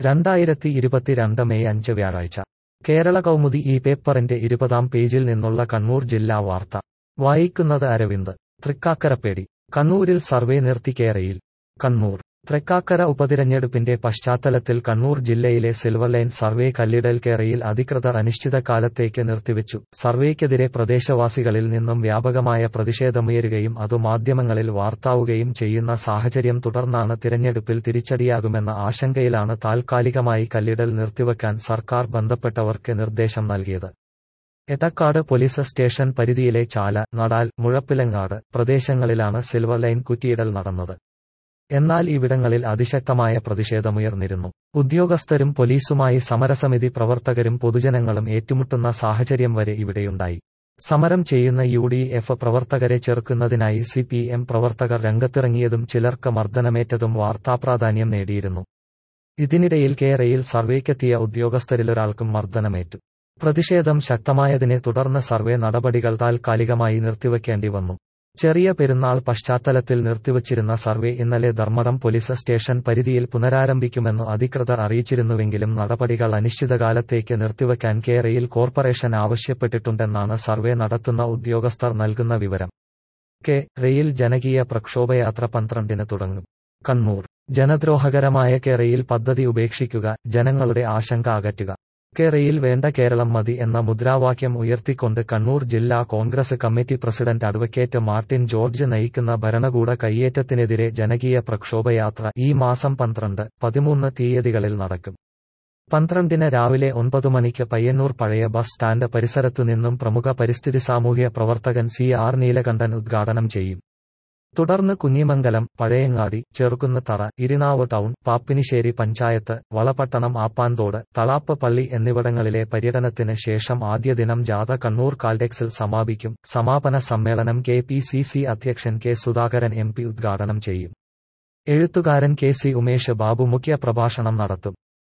രണ്ടായിരത്തി ഇരുപത്തിരണ്ട് മെയ് അഞ്ച് വ്യാഴാഴ്ച കേരള കൗമുദി ഈ പേപ്പറിന്റെ ഇരുപതാം പേജിൽ നിന്നുള്ള കണ്ണൂർ ജില്ലാ വാർത്ത വായിക്കുന്നത് അരവിന്ദ് തൃക്കാക്കരപ്പേടി കണ്ണൂരിൽ സർവേ നിർത്തി കേരയിൽ കണ്ണൂർ തൃക്കാക്കര ഉപതിരഞ്ഞെടുപ്പിന്റെ പശ്ചാത്തലത്തിൽ കണ്ണൂർ ജില്ലയിലെ സിൽവർ ലൈൻ സർവേ കല്ലിടൽ കേരയിൽ അധികൃതർ അനിശ്ചിതകാലത്തേക്ക് നിർത്തിവെച്ചു സർവേക്കെതിരെ പ്രദേശവാസികളിൽ നിന്നും വ്യാപകമായ പ്രതിഷേധമുയരുകയും അത് മാധ്യമങ്ങളിൽ വാർത്താവുകയും ചെയ്യുന്ന സാഹചര്യം തുടർന്നാണ് തിരഞ്ഞെടുപ്പിൽ തിരിച്ചടിയാകുമെന്ന ആശങ്കയിലാണ് താൽക്കാലികമായി കല്ലിടൽ നിർത്തിവെക്കാൻ സർക്കാർ ബന്ധപ്പെട്ടവർക്ക് നിർദ്ദേശം നൽകിയത് എടക്കാട് പോലീസ് സ്റ്റേഷൻ പരിധിയിലെ ചാല നടാൽ മുഴപ്പിലങ്ങാട് പ്രദേശങ്ങളിലാണ് സിൽവർ ലൈൻ കുറ്റിയിടൽ നടന്നത് എന്നാൽ ഇവിടങ്ങളിൽ അതിശക്തമായ പ്രതിഷേധമുയർന്നിരുന്നു ഉദ്യോഗസ്ഥരും പോലീസുമായി സമരസമിതി പ്രവർത്തകരും പൊതുജനങ്ങളും ഏറ്റുമുട്ടുന്ന സാഹചര്യം വരെ ഇവിടെയുണ്ടായി സമരം ചെയ്യുന്ന യു ഡി എഫ് പ്രവർത്തകരെ ചെറുക്കുന്നതിനായി സി പി എം പ്രവർത്തകർ രംഗത്തിറങ്ങിയതും ചിലർക്ക് മർദ്ദനമേറ്റതും വാർത്താപ്രാധാന്യം നേടിയിരുന്നു ഇതിനിടയിൽ കേരയിൽ സർവേക്കെത്തിയ ഉദ്യോഗസ്ഥരിലൊരാൾക്കും മർദ്ദനമേറ്റു പ്രതിഷേധം ശക്തമായതിനെ തുടർന്ന് സർവേ നടപടികൾ താൽക്കാലികമായി നിർത്തിവെക്കേണ്ടി വന്നു ചെറിയ പെരുന്നാൾ പശ്ചാത്തലത്തിൽ നിർത്തിവച്ചിരുന്ന സർവേ ഇന്നലെ ധർമ്മടം പോലീസ് സ്റ്റേഷൻ പരിധിയിൽ പുനരാരംഭിക്കുമെന്ന് അധികൃതർ അറിയിച്ചിരുന്നുവെങ്കിലും നടപടികൾ അനിശ്ചിതകാലത്തേക്ക് നിർത്തിവെക്കാൻ കേരയിൽ കോർപ്പറേഷൻ ആവശ്യപ്പെട്ടിട്ടുണ്ടെന്നാണ് സർവേ നടത്തുന്ന ഉദ്യോഗസ്ഥർ നൽകുന്ന വിവരം കെ റെയിൽ ജനകീയ പ്രക്ഷോഭയാത്ര പന്ത്രണ്ടിന് തുടങ്ങും കണ്ണൂർ ജനദ്രോഹകരമായ കേരയിൽ പദ്ധതി ഉപേക്ഷിക്കുക ജനങ്ങളുടെ ആശങ്ക അകറ്റുക കേരയിൽ വേണ്ട കേരളം മതി എന്ന മുദ്രാവാക്യം ഉയർത്തിക്കൊണ്ട് കണ്ണൂർ ജില്ലാ Congress committee president advocate Martin George നയിക്കുന്ന ഭരണകൂട കയ്യേറ്റത്തിനെതിരെ ജനകീയ പ്രക്ഷോഭയാത്ര ഈ മാസം പന്ത്രണ്ട് പതിമൂന്ന് തീയതികളിൽ നടക്കും പന്ത്രണ്ടിന് രാവിലെ ഒൻപത് മണിക്ക് പയ്യന്നൂർ പഴയ ബസ് സ്റ്റാൻഡ് പരിസരത്തു നിന്നും പ്രമുഖ പരിസ്ഥിതി സാമൂഹ്യ പ്രവർത്തകൻ സി ആർ നീലകണ്ഠൻ ഉദ്ഘാടനം ചെയ്യും തുടർന്ന് കുഞ്ഞിമംഗലം പഴയങ്ങാടി ചെറുകുന്ന് തറ ഇരിനാവ് ടൗൺ പാപ്പിനിശ്ശേരി പഞ്ചായത്ത് വളപട്ടണം ആപ്പാന്തോട് തളാപ്പ് പള്ളി എന്നിവിടങ്ങളിലെ പര്യടനത്തിന് ശേഷം ആദ്യ ദിനം ജാഥ കണ്ണൂർ കാൽഡെക്സിൽ സമാപിക്കും സമാപന സമ്മേളനം കെ പി സി സി അധ്യക്ഷൻ കെ സുധാകരൻ എം പി ഉദ്ഘാടനം ചെയ്യും എഴുത്തുകാരൻ കെ സി ഉമേഷ് ബാബു മുഖ്യ പ്രഭാഷണം നടത്തും